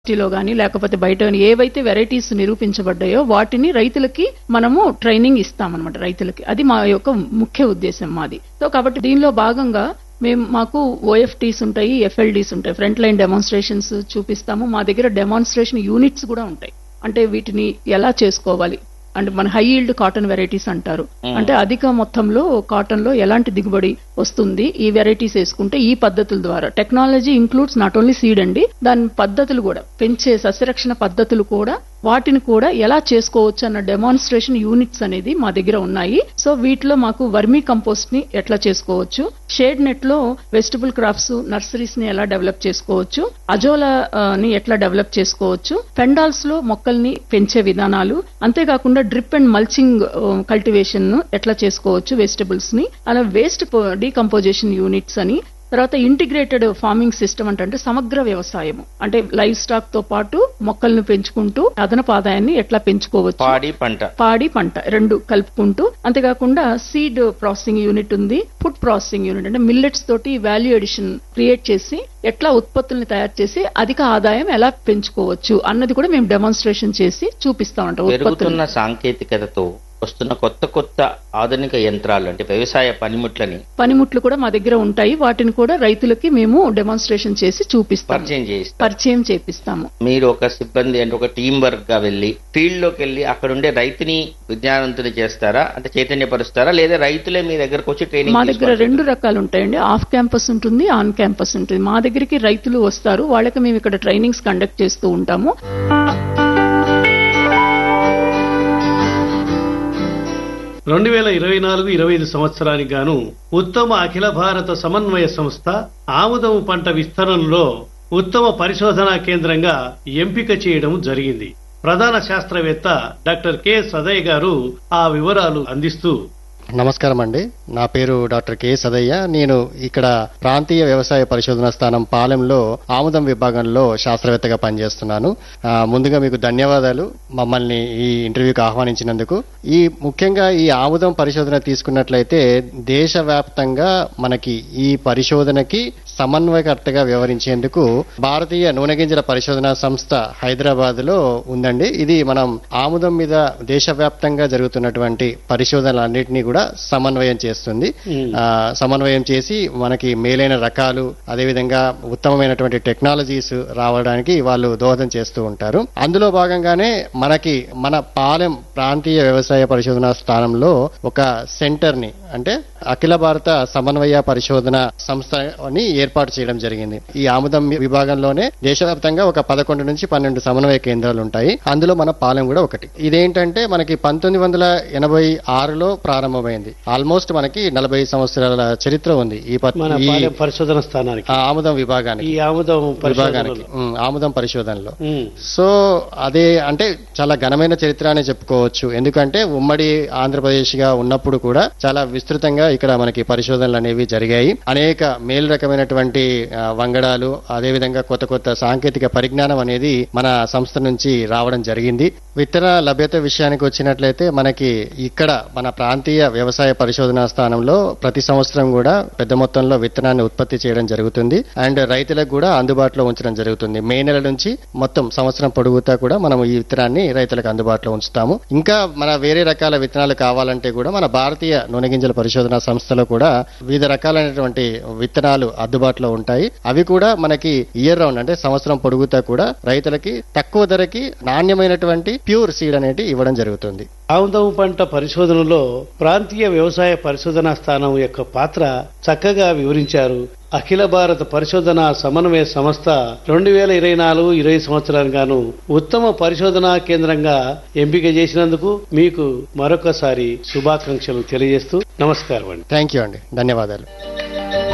లో గానీ లేకపోతే బయట గానీ ఏవైతే వెరైటీస్ నిరూపించబడ్డాయో వాటిని రైతులకి మనము ట్రైనింగ్ ఇస్తామన్నమాట రైతులకి అది మా యొక్క ముఖ్య ఉద్దేశం మాది సో కాబట్టి దీనిలో భాగంగా మేము మాకు ఓఎఫ్టీస్ ఉంటాయి ఎఫ్ఎల్డీస్ ఉంటాయి ఫ్రంట్ లైన్ డెమాన్స్ట్రేషన్స్ చూపిస్తాము మా దగ్గర డెమాన్స్ట్రేషన్ యూనిట్స్ కూడా ఉంటాయి అంటే వీటిని ఎలా చేసుకోవాలి అంటే మన హై ఈల్డ్ కాటన్ వెరైటీస్ అంటారు అంటే అధిక మొత్తంలో కాటన్ లో ఎలాంటి దిగుబడి వస్తుంది ఈ వెరైటీస్ వేసుకుంటే ఈ పద్ధతుల ద్వారా technology includes not only seed అండి దాని పద్ధతులు కూడా పెంచే సస్యరక్షణ పద్ధతులు కూడా వాటిని కూడా ఎలా చేసుకోవచ్చు అన్న డెమాన్స్ట్రేషన్ యూనిట్స్ అనేది మా దగ్గర ఉన్నాయి సో వీటిలో మాకు వర్మీ కంపోస్ట్ ని ఎట్లా చేసుకోవచ్చు షేడ్ నెట్ లో వెజిటబుల్ క్రాప్స్ నర్సరీస్ ని ఎలా డెవలప్ చేసుకోవచ్చు అజోలా ఆ, ని ఎట్లా డెవలప్ చేసుకోవచ్చు ఫెండాల్స్ లో మొక్కల్ని పెంచే విధానాలు అంతేకాకుండా డ్రిప్ అండ్ మల్చింగ్ కల్టివేషన్ ను ఎట్లా చేసుకోవచ్చు వెజిటబుల్స్ ని అలా వేస్ట్ డీకంపోజిషన్ యూనిట్స్ అని తర్వాత ఇంటిగ్రేటెడ్ ఫార్మింగ్ సిస్టమ్ అంటే సమగ్ర వ్యవసాయం అంటే లైవ్ స్టాక్ తో పాటు మొక్కలను పెంచుకుంటూ అదనపు ఆదాయాన్ని ఎట్లా పెంచుకోవచ్చు పాడి పంట పాడి పంట రెండు కలుపుకుంటూ అంతేకాకుండా సీడ్ ప్రాసెసింగ్ యూనిట్ ఉంది ఫుడ్ ప్రాసెసింగ్ యూనిట్ అంటే మిల్లెట్స్ తోటి వాల్యూ ఎడిషన్ క్రియేట్ చేసి ఎట్లా ఉత్పత్తుల్ని తయారు చేసి అధిక ఆదాయం ఎలా పెంచుకోవచ్చు అన్నది కూడా మేము డెమాన్స్ట్రేషన్ చేసి చూపిస్తామంట ఉత్పత్తులు పెరుగుతున్న సాంకేతికతతో వస్తున్న కొత్త కొత్త ఆధునిక యంత్రాలు అంటే వ్యవసాయ పనిముట్లని పనిముట్లు కూడా మా దగ్గర ఉంటాయి వాటిని కూడా రైతులకి మేము డెమాన్స్ట్రేషన్ చేసి చూపిస్తాం పరిచయం చేయిస్తారు పరిచయం చేపిస్తాము మీరు ఒక సిబ్బంది అంటే ఒక టీం వర్క్ గా వెళ్ళి ఫీల్డ్ లోకి వెళ్ళి అక్కడ ఉండే రైతుని విజ్ఞానవంతులు చేస్తారా అంటే చైతన్యపరుస్తారా లేదా రైతులే మీ దగ్గరకు వచ్చి మా ట్రైనింగ్ దగ్గర రెండు రకాలు ఉంటాయండి ఆఫ్ క్యాంపస్ ఉంటుంది ఆన్ క్యాంపస్ ఉంటుంది మా దగ్గరికి రైతులు వస్తారు వాళ్ళకి మేము ఇక్కడ ట్రైనింగ్స్ కండక్ట్ చేస్తూ ఉంటాము రెండు వేల ఇరవై నాలుగు ఇరవై ఐదు సంవత్సరానికి గాను ఉత్తమ అఖిల భారత సమన్వయ సంస్థ ఆముదము పంట విస్తరణలో ఉత్తమ పరిశోధనా కేంద్రంగా ఎంపిక చేయడం జరిగింది ప్రధాన శాస్త్రవేత్త డాక్టర్ కె సదయ్ గారు ఆ వివరాలు అందిస్తూ నమస్కారం అండి నా పేరు డాక్టర్ కె సదయ్య నేను ఇక్కడ ప్రాంతీయ వ్యవసాయ పరిశోధన స్థానం పాలెంలో ఆముదం విభాగంలో శాస్త్రవేత్తగా పనిచేస్తున్నాను ఆ, ముందుగా మీకు ధన్యవాదాలు మమ్మల్ని ఈ ఇంటర్వ్యూకి ఆహ్వానించినందుకు ఈ ముఖ్యంగా ఈ ఆముదం పరిశోధన తీసుకున్నట్లయితే దేశవ్యాప్తంగా మనకి ఈ పరిశోధనకి సమన్వయకర్తగా వ్యవహరించేందుకు భారతీయ నూనె గింజల పరిశోధన సంస్థ హైదరాబాద్ లో ఉందండి ఇది మనం ఆముదం మీద దేశవ్యాప్తంగా జరుగుతున్నటువంటి పరిశోధనలన్నింటినీ కూడా సమన్వయం చేస్తుంది ఆ, సమన్వయం చేసి మనకి మేలైన రకాలు అదేవిధంగా ఉత్తమమైనటువంటి టెక్నాలజీస్ రావడానికి వాళ్ళు దోహదం చేస్తూ ఉంటారు అందులో భాగంగానే మనకి మన పాలెం ప్రాంతీయ వ్యవసాయ పరిశోధన స్థానంలో ఒక సెంటర్ ని అంటే అఖిల భారత సమన్వయ పరిశోధన సంస్థని ఏర్పాటు చేయడం జరిగింది ఈ ఆముదం విభాగంలోనే దేశవ్యాప్తంగా ఒక పదకొండు నుంచి పన్నెండు సమన్వయ కేంద్రాలు ఉంటాయి అందులో మన పాలెం కూడా ఒకటి ఇదేంటంటే మనకి పంతొమ్మిది వందల ఎనభై ఆరులో ప్రారంభమైంది ఆల్మోస్ట్ మనకి నలభై సంవత్సరాల చరిత్ర ఉంది ఈ ప- మన ఈ పాలెం పరిశోధన స్థానానికి ఆ ఆముదం విభాగానికి ఈ ఆముదం విభాగానికి పరిశోధనలో ఉమ్, ఆముదం పరిశోధనలో ఉమ్, సో అదే అంటే చాలా ఘనమైన చరిత్ర అని చెప్పుకోవచ్చు ఎందుకంటే ఉమ్మడి ఆంధ్రప్రదేశ్ గా ఉన్నప్పుడు కూడా చాలా విస్తృతంగా ఇక్కడ మనకి పరిశోధనలు అనేవి జరిగాయి అనేక మేలు రకమైనటువంటి ఆ, వంగడాలు అదేవిధంగా కొత్త కొత్త సాంకేతిక పరిజ్ఞానం అనేది మన సంస్థ నుంచి రావడం జరిగింది విత్తన లభ్యత విషయానికి వచ్చినట్లయితే మనకి ఇక్కడ మన ప్రాంతీయ వ్యవసాయ పరిశోధనా స్థానంలో ప్రతి సంవత్సరం కూడా పెద్ద మొత్తంలో విత్తనాన్ని ఉత్పత్తి చేయడం జరుగుతుంది అండ్ రైతులకు కూడా అందుబాటులో ఉంచడం జరుగుతుంది మే నెల నుంచి మొత్తం సంవత్సరం పొడుగుతా కూడా మనం ఈ విత్తనాన్ని రైతులకు అందుబాటులో ఉంచుతాము ఇంకా మన వేరే రకాల విత్తనాలు కావాలంటే కూడా మన భారతీయ నూనె గింజల పరిశోధన సంస్థలో కూడా వివిధ రకాలైనటువంటి విత్తనాలు అందుబాటులో ఉంటాయి అవి కూడా మనకి ఇయర్ రౌండ్ అంటే సంవత్సరం పొడుగుతా కూడా రైతులకి తక్కువ ధరకి నాణ్యమైనటువంటి ప్యూర్ సీడ్ అనేది ఇవ్వడం జరుగుతుంది ఆముదం పంట పరిశోధనలో ప్రాంతీయ వ్యవసాయ పరిశోధనా స్థానం యొక్క పాత్ర చక్కగా వివరించారు అఖిల భారత పరిశోధన సమన్వయ సంస్థ రెండు వేల ఇరవై నాలుగు ఇరవై సంవత్సరానికి గాను ఉత్తమ పరిశోధనా కేంద్రంగా ఎంపిక చేసినందుకు మీకు మరొకసారి శుభాకాంక్షలు తెలియజేస్తూ నమస్కారం అండి థ్యాంక్ యూ అండి ధన్యవాదాలు